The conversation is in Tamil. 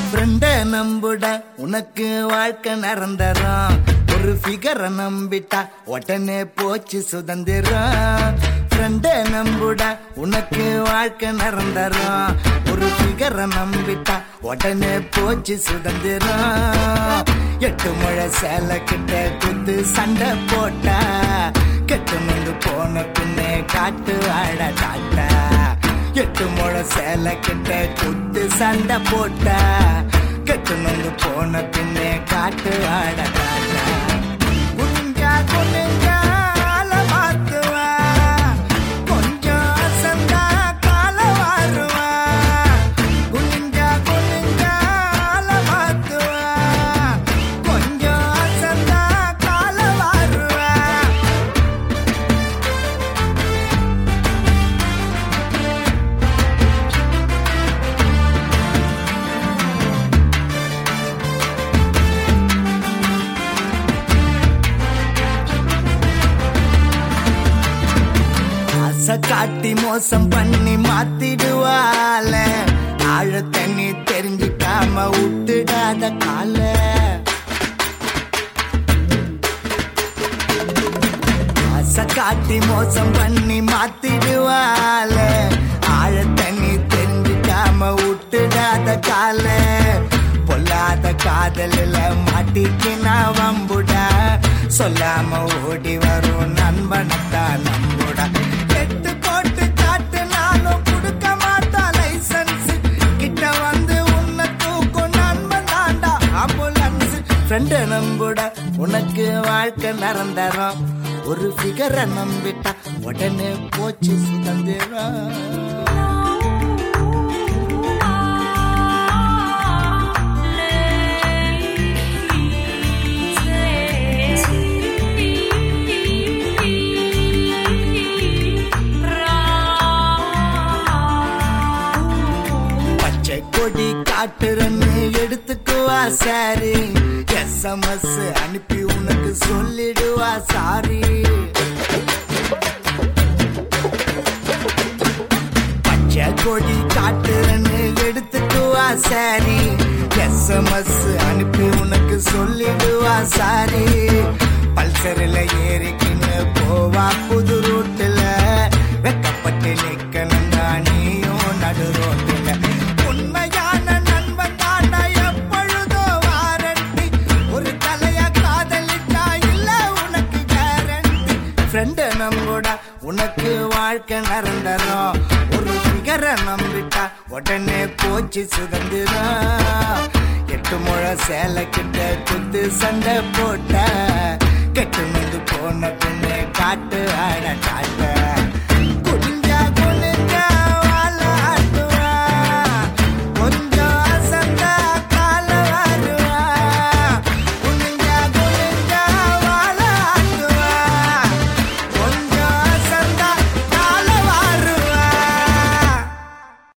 ஃப்ரெண்ட நம்புட உனக்கு வாழ்க்கை நிரந்தரம் ஒரு ஃபிகரை நம்பிட்டா உடனே போச்சு சுதந்திரம் ஃப்ரெண்ட நம்புட உனக்கு வாழ்க்கை நிரந்தரம் ஒரு ஃபிகரை நம்பிட்டா உடனே போச்சு சுதந்திரம் எட்டு முழை சேலை கிட்ட குத்து சண்டை போட்டா கெட்டு நொந்து போன பின்னே காட்டு ஆட காட்டா எட்டு முழை சேலை கிட்ட குத்து சண்டை போட்டா கெட்டு நொந்து போன பின்னே காட்டு ஆட காட்டா குனிஞ்சா குனிஞ்சா ஆள மாத்துவா. கொஞ்சம் அசந்தா கால வாருவா. குனிஞ்சா குனிஞ்சா ஆள மாத்துவா. கொஞ்சம் அசந்தா கால வாருவா. ஆசை காட்டி மோசம் பண்ணி மாத்திடுவால ஆழ தண்ணி தெரிஞ்சுக்காம விட்டுடாத கால ஆசை காட்டி மோசம் பண்ணி மாத்திடுவால ஆழ தண்ணி தெரிஞ்சுக்காம விட்டுடாத கால பொல்லாத காதலில் மாட்டிக்கினா வம்புடா சொல்லாம ஓடி வரும் நண்பனத்தான் நம்புடா எட்டு போட்டு காட்டு நானும் கொடுக்க மாட்டா லைசன்ஸ் கிட்ட வந்து உன்னை தூக்கும் நண்பன் தாண்டா ஆம்புலன்ஸ் ஃப்ரெண்ட நம்புடா உனக்கு வாழ்க்கை நிரந்தரம் ஒரு ஃபிகரை நம்பிட்டா உடனே போச்சு சுதந்திரம் பச்சை கொடி காட்டுறன்னு எடுத்துக்குவா சாரி எஸ்எம்எஸ் அனுப்பி உனக்கு சொல்லிடுவா சாரி பச்சை கொடி காட்டுறன்னு எடுத்துக்குவா சாரி எஸ்எம்எஸ் அனுப்பி உனக்கு சொல்லிடுவா சாரி பல்சரில் ஏறிக்கின்னு போவா புது ரூட்டுல வெக்கப்பட்டு நிக்கணும் நீயும் நடு ரோட்டுல உண்மையான நண்பன் தாண்டா எப்பொழுதோ வாரண்டி ஒரு தலையா காதலிட்டா இல்ல உனக்கு கேரண்டி ஃப்ரெண்ட நம்புடா உனக்கு வாழ்க்கை நிரந்தரம் ஒரு ஃபிகரை நம்பிட்டா உடனே போச்சு சுதந்திரம் எட்டு முழை சேலை கிட்ட குத்து சண்டை போட்ட